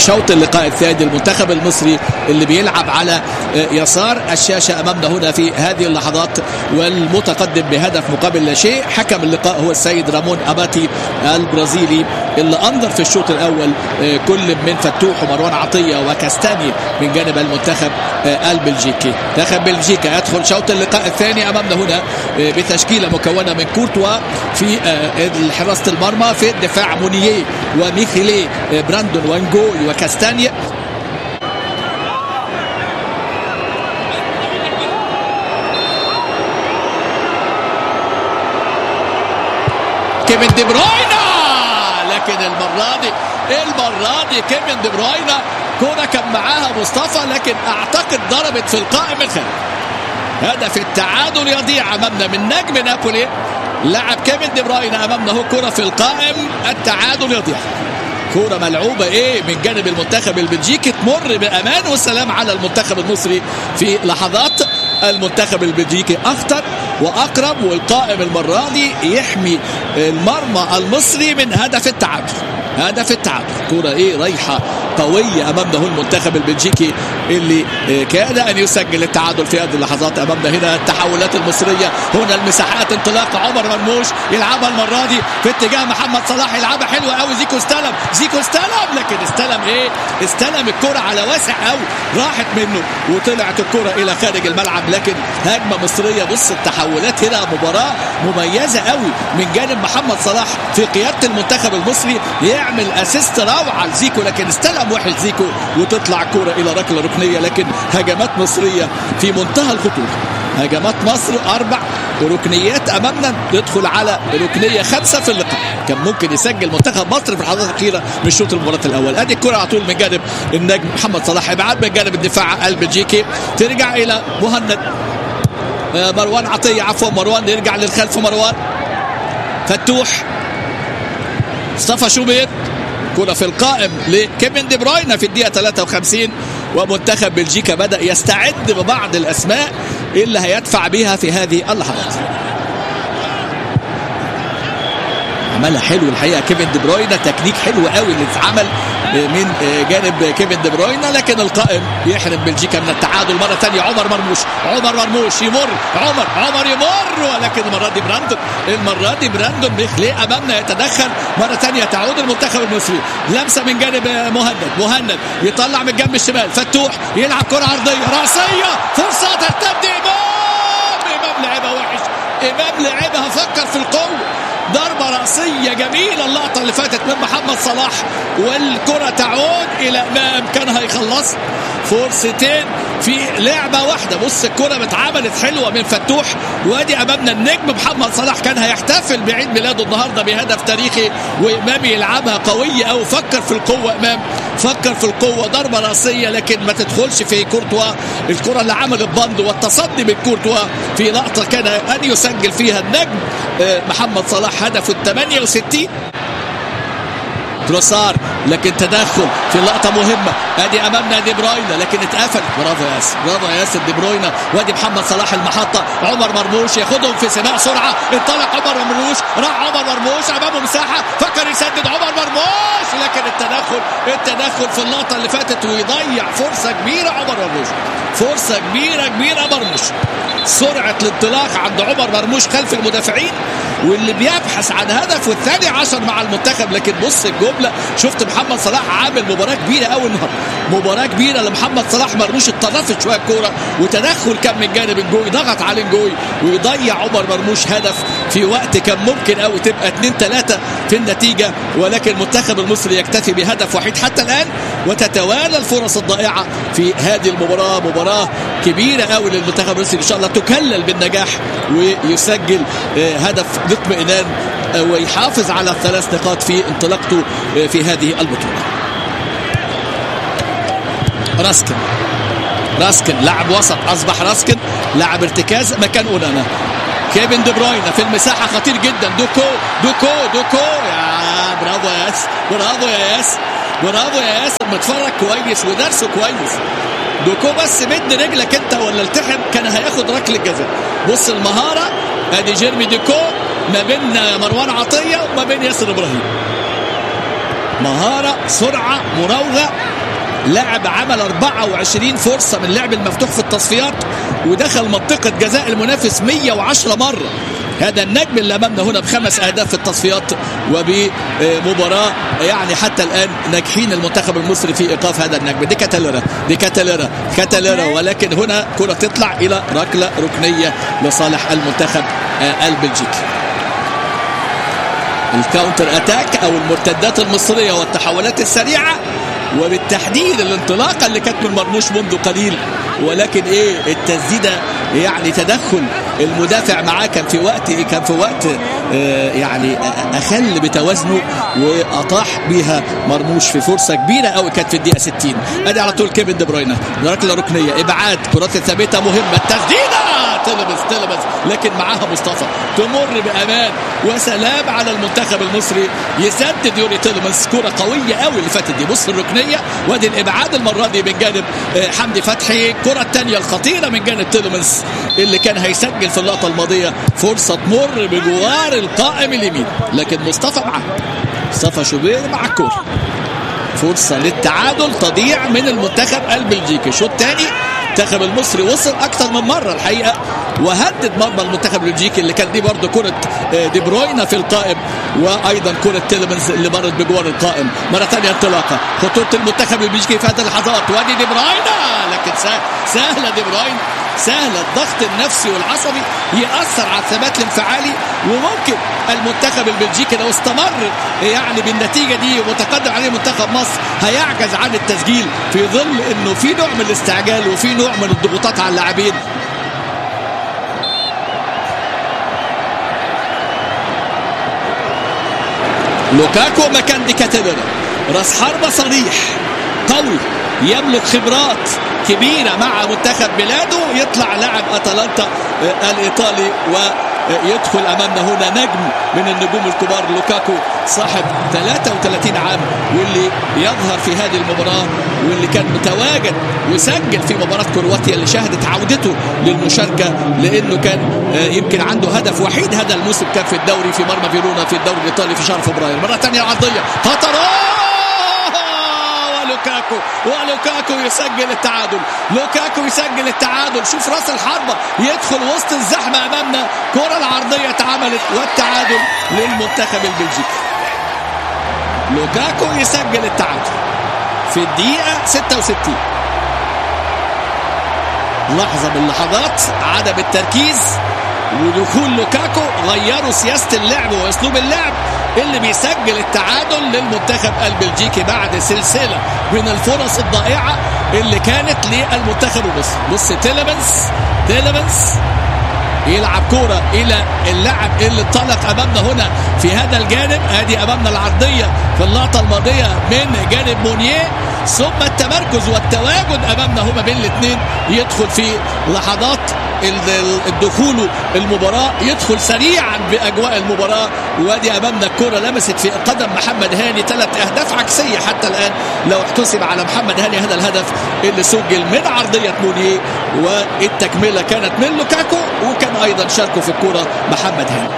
شوط اللقاء الثاني المنتخب المصري اللي بيلعب على يسار الشاشة أمامنا هنا في هذه اللحظات والمتقدم بهدف مقابل لا شيء حكم اللقاء هو السيد رامون أباتي البرازيلي اللي أنظر في الشوط الأول كل من فتوح ومروان عطية وكاستاني من جانب المنتخب البلجيكي منتخب بلجيكا يدخل شوط اللقاء الثاني أمامنا هنا بتشكيلة مكونة من كورتوا في حراسة المرمى في الدفاع مونييه وميخيلي براندون وانجوي وكاستانيا كيفن دي بروينا لكن المرة دي المرة دي كيفن دي بروينا كورة كان معاها مصطفى لكن اعتقد ضربت في القائم الخارجي هدف التعادل يضيع امامنا من نجم نابولي لعب كيفن دي بروينا امامنا هو كرة في القائم التعادل يضيع كرة ملعوبة ايه من جانب المنتخب البلجيكي تمر بامان والسلام على المنتخب المصري في لحظات المنتخب البلجيكي اخطر واقرب والقائم المرة دي يحمي المرمى المصري من هدف التعادل هدف التعادل كرة ايه رايحة قوية امامنا هو المنتخب البلجيكي اللي كاد ان يسجل التعادل في هذه اللحظات امامنا هنا التحولات المصرية هنا المساحات انطلاق عمر مرموش يلعبها المرة دي في اتجاه محمد صلاح يلعبها حلوة قوي زيكو استلم زيكو استلم لكن استلم ايه استلم الكرة على واسع قوي راحت منه وطلعت الكرة الى خارج الملعب لكن هجمة مصرية بص التحولات هنا مباراة مميزة قوي من جانب محمد صلاح في قيادة المنتخب المصري يعمل اسيست روعة لزيكو لكن استلم وحش زيكو وتطلع كرة الى ركلة ركنية لكن هجمات مصرية في منتهى الخطورة هجمات مصر اربع وركنيات امامنا ندخل على ركنيه خمسه في اللقاء كان ممكن يسجل منتخب مصر في اللحظات الاخيره من شوط المباراه الاول ادي الكره على طول من جانب النجم محمد صلاح ابعاد من جانب الدفاع البلجيكي ترجع الى مهند مروان عطيه عفوا مروان يرجع للخلف مروان فتوح مصطفى شوبير كرة في القائم لكيفن دي بروينا في الدقيقة 53 ومنتخب بلجيكا بدأ يستعد ببعض الأسماء اللي هيدفع بها في هذه اللحظات عملها حلو الحقيقه كيفن دي بروينا تكنيك حلو قوي اللي اتعمل من جانب كيفن دي بروينا لكن القائم يحرم بلجيكا من التعادل مره ثانيه عمر مرموش عمر مرموش يمر عمر عمر يمر ولكن المره دي براندون المره دي براندون بيخلق امامنا يتدخل مره ثانيه تعود المنتخب المصري لمسه من جانب مهند مهند يطلع من الجنب الشمال فتوح يلعب كره عرضيه راسيه فرصه ترتد امام امام لعبها وحش امام لعبها فكر في القوه ضربة رأسية جميلة اللقطة اللي فاتت من محمد صلاح والكرة تعود إلى أمام كان هيخلص فرصتين في لعبة واحدة بص الكرة اتعملت حلوة من فتوح وادي أمامنا النجم محمد صلاح كان هيحتفل بعيد ميلاده النهاردة بهدف تاريخي وإمام يلعبها قوية أو فكر في القوة إمام فكر في القوة ضربة رأسية لكن ما تدخلش في كورتوا الكرة اللي عملت بند والتصدي من كورتوا في لقطة كان أن يسجل فيها النجم محمد صلاح هدفه ال 68 تروسار لكن تدخل في لقطة مهمة ادي امامنا دي بروينا لكن اتقفل برافو يا ياسر برافو يا ياسر دي بروينا وادي محمد صلاح المحطة عمر مرموش ياخدهم في سباق سرعة انطلق عمر مرموش راح عمر مرموش امامه مساحة فكر يسدد عمر مرموش لكن التدخل التدخل في اللقطة اللي فاتت ويضيع فرصة كبيرة عمر مرموش فرصة كبيرة كبيرة مرموش سرعة الانطلاق عند عمر مرموش خلف المدافعين واللي بيبحث عن هدف والثاني عشر مع المنتخب لكن بص الجملة شفت محمد صلاح عامل مباراة كبيرة قوي النهارده مباراة كبيرة لمحمد صلاح مرموش اتطرفت شوية الكورة وتدخل كان من جانب الجوي ضغط على الجوي ويضيع عمر مرموش هدف في وقت كان ممكن قوي تبقى 2 3 في النتيجة ولكن المنتخب المصري يكتفي بهدف وحيد حتى الآن وتتوالى الفرص الضائعة في هذه المباراة مباراة كبيرة قوي للمنتخب المصري إن شاء الله تكلل بالنجاح ويسجل هدف باطمئنان ويحافظ على الثلاث نقاط في انطلاقته في هذه البطولة راسكن راسكن لاعب وسط أصبح راسكن لاعب ارتكاز مكان أونانا كيفن دي بروينا في المساحة خطير جدا دوكو دوكو دوكو يا برافو يا ياس برافو يا ياس برافو يا ياسر متفرج كويس ودرسه كويس دوكو بس مد رجلك انت ولا التحم كان هياخد ركله جزاء بص المهاره ادي جيرمي ديكو ما بين مروان عطيه وما بين ياسر ابراهيم مهاره سرعه مراوغه لاعب عمل 24 فرصه من لعب المفتوح في التصفيات ودخل منطقه جزاء المنافس 110 مره هذا النجم اللي امامنا هنا بخمس اهداف في التصفيات وبمباراه يعني حتى الان ناجحين المنتخب المصري في ايقاف هذا النجم دي كاتاليرا دي كاتاليرا كاتاليرا ولكن هنا كره تطلع الى ركله ركنيه لصالح المنتخب البلجيكي الكاونتر اتاك او المرتدات المصريه والتحولات السريعه وبالتحديد الانطلاقه اللي كانت من مرموش منذ قليل ولكن ايه التسديده يعني تدخل المدافع معاه كان في وقت كان في وقت آه يعني اخل بتوازنه واطاح بيها مرموش في فرصه كبيره قوي كانت في الدقيقه 60 ادي على طول كيفن دي بروينا ركله ركنيه ابعاد كرات ثابته مهمه التسديده تلبس تلبس لكن معاها مصطفى تمر بامان وسلام على المنتخب المصري يسدد يوري تيلمنز كره قويه قوي اللي فاتت دي بص الركنيه وادي الابعاد المره دي من جانب حمدي فتحي الكره الثانيه الخطيره من جانب تيلمنز اللي كان هيسجل في اللقطه الماضيه فرصه تمر بجوار القائم اليمين لكن مصطفى معاه مصطفى شوبير مع الكوره فرصه للتعادل تضيع من المنتخب البلجيكي شوط ثاني المنتخب المصري وصل اكثر من مره الحقيقه وهدد مرمى المنتخب البلجيكي اللي كان دي برضه كره دي بروينا في القائم وايضا كره تيلمنز اللي مرت بجوار القائم مره ثانيه انطلاقه خطوره المنتخب البلجيكي في هذه اللحظات وادي دي بروينا لكن سهله دي بروينا سهلة الضغط النفسي والعصبي يأثر على الثبات الانفعالي وممكن المنتخب البلجيكي لو استمر يعني بالنتيجة دي ومتقدم عليه منتخب مصر هيعجز عن التسجيل في ظل انه في نوع من الاستعجال وفي نوع من الضغوطات على اللاعبين لوكاكو مكان دي كاتيلرا راس حربة صريح قوي يملك خبرات كبيرة مع منتخب بلاده يطلع لاعب أتلانتا الإيطالي ويدخل أمامنا هنا نجم من النجوم الكبار لوكاكو صاحب 33 عام واللي يظهر في هذه المباراة واللي كان متواجد وسجل في مباراة كرواتيا اللي شهدت عودته للمشاركة لأنه كان يمكن عنده هدف وحيد هذا الموسم كان في الدوري في مرمى فيرونا في الدوري الإيطالي في شهر فبراير مرة ثانية عرضية خطرات لوكاكو ولوكاكو يسجل التعادل لوكاكو يسجل التعادل شوف راس الحربة يدخل وسط الزحمة أمامنا كرة العرضية اتعملت والتعادل للمنتخب البلجيكي لوكاكو يسجل التعادل في الدقيقة 66 لحظة من اللحظات عدم التركيز ودخول لوكاكو غيروا سياسة اللعب وأسلوب اللعب اللي بيسجل التعادل للمنتخب البلجيكي بعد سلسله من الفرص الضائعه اللي كانت للمنتخب المصري بص تيلمنز تيلمنز يلعب كوره الى اللاعب اللي انطلق امامنا هنا في هذا الجانب ادي امامنا العرضيه في اللقطه الماضيه من جانب مونيه ثم التمركز والتواجد امامنا هما بين الاثنين يدخل في لحظات الدخول المباراة يدخل سريعا بأجواء المباراة وادي أمامنا الكرة لمست في قدم محمد هاني ثلاث أهداف عكسية حتى الآن لو احتسب على محمد هاني هذا الهدف اللي سجل من عرضية مونيه والتكملة كانت من لوكاكو وكان أيضا شاركه في الكرة محمد هاني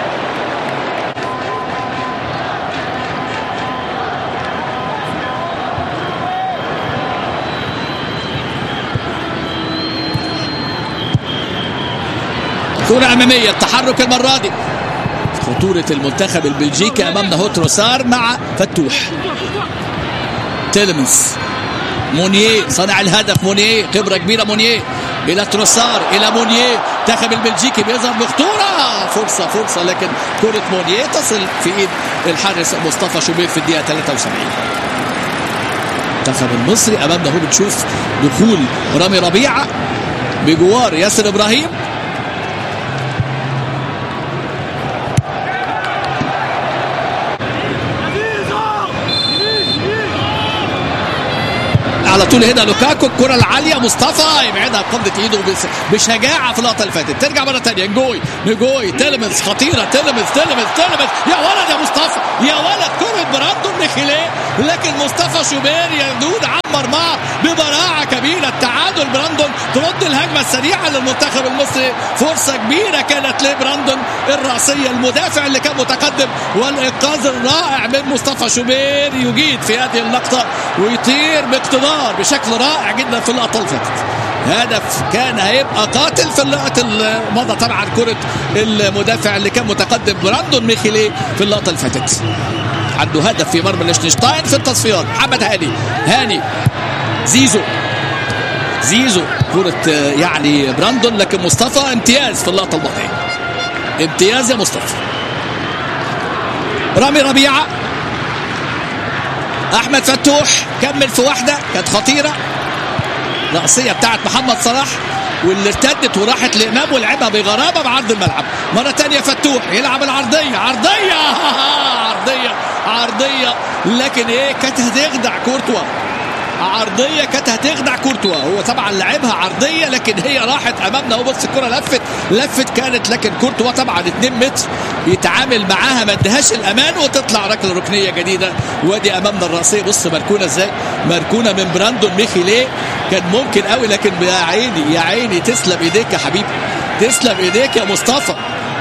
كرة أمامية التحرك المرة دي خطورة المنتخب البلجيكي أمامنا هو تروسار مع فتوح تيلمنز مونيه صنع الهدف مونيه خبرة كبيرة مونيه إلى تروسار إلى مونيه المنتخب البلجيكي بيظهر بخطورة فرصة فرصة لكن كرة مونيه تصل في إيد الحارس مصطفى شوبير في الدقيقة 73 المنتخب المصري أمامنا هو بنشوف دخول رامي ربيعة بجوار ياسر إبراهيم على طول هنا لوكاكو الكره العاليه مصطفى يبعدها بقبضه ايده بشجاعه في اللقطه اللي فاتت ترجع مره ثانيه نجوي نجوي تلمس خطيره تلمس تلمس تلمس يا ولد يا مصطفى يا ولد كره براندو ميخيليه لكن مصطفى شوبير يدود عمر معه ببراعه كبيره التعادل براندون ترد الهجمه السريعه للمنتخب المصري فرصه كبيره كانت لبراندون الراسيه المدافع اللي كان متقدم والانقاذ الرائع من مصطفى شوبير يجيد في هذه اللقطه ويطير باقتدار انتصار بشكل رائع جدا في اللقطه اللي فاتت هدف كان هيبقى قاتل في اللقطه اللي مضى طبعا كره المدافع اللي كان متقدم براندون ميخيلي في اللقطه اللي فاتت عنده هدف في مرمى ليشتنشتاين في التصفيات محمد هاني هاني زيزو زيزو كرة يعني براندون لكن مصطفى امتياز في اللقطة الماضية امتياز يا مصطفى رامي ربيعة أحمد فتوح كمل في واحدة كانت خطيرة رأسية بتاعت محمد صلاح واللي ارتدت وراحت لإمام ولعبها بغرابة بعرض الملعب مرة تانية فتوح يلعب العرضية عرضية عرضية عرضية لكن ايه كانت هتخدع كورتوا عرضيه كانت هتخدع كورتوا هو طبعا لعبها عرضيه لكن هي راحت امامنا وبص الكره لفت لفت كانت لكن كورتوا طبعا 2 متر يتعامل معاها ما ادهاش الامان وتطلع ركله ركنيه جديده وادي امامنا الراسيه بص مركونه ازاي مركونه من براندون ميخيليه كان ممكن قوي لكن يا عيني يا عيني تسلم ايديك يا حبيبي تسلم ايديك يا مصطفى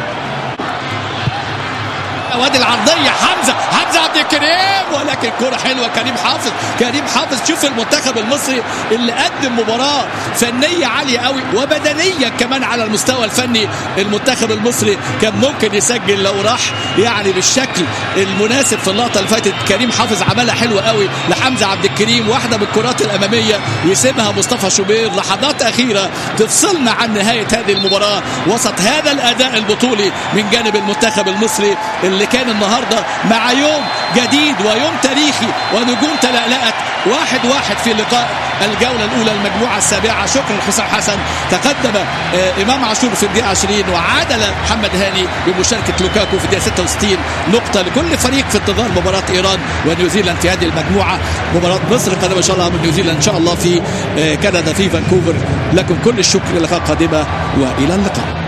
وادي العرضيه حمزه حمزه عبد الكريم ولكن كره حلوه كريم حافظ كريم حافظ شوف المنتخب المصري اللي قدم مباراه فنيه عاليه قوي وبدنيا كمان على المستوى الفني المنتخب المصري كان ممكن يسجل لو راح يعني بالشكل المناسب في اللقطه اللي فاتت كريم حافظ عملها حلوه قوي لحمزه عبد الكريم واحده من الكرات الاماميه يسيبها مصطفى شوبير لحظات اخيره تفصلنا عن نهايه هذه المباراه وسط هذا الاداء البطولي من جانب المنتخب المصري اللي كان النهارده مع يوم جديد ويوم تاريخي ونجوم تلألأت واحد واحد في لقاء الجولة الأولى المجموعة السابعة شكرا حسام حسن تقدم آه إمام عاشور في الدقيقة 20 وعادل محمد هاني بمشاركة لوكاكو في الدقيقة 66 نقطة لكل فريق في انتظار مباراة إيران ونيوزيلاند في هذه المجموعة مباراة مصر قادمة إن شاء الله من نيوزيلاند إن شاء الله في آه كندا في فانكوفر لكم كل الشكر لقاء قادمة وإلى اللقاء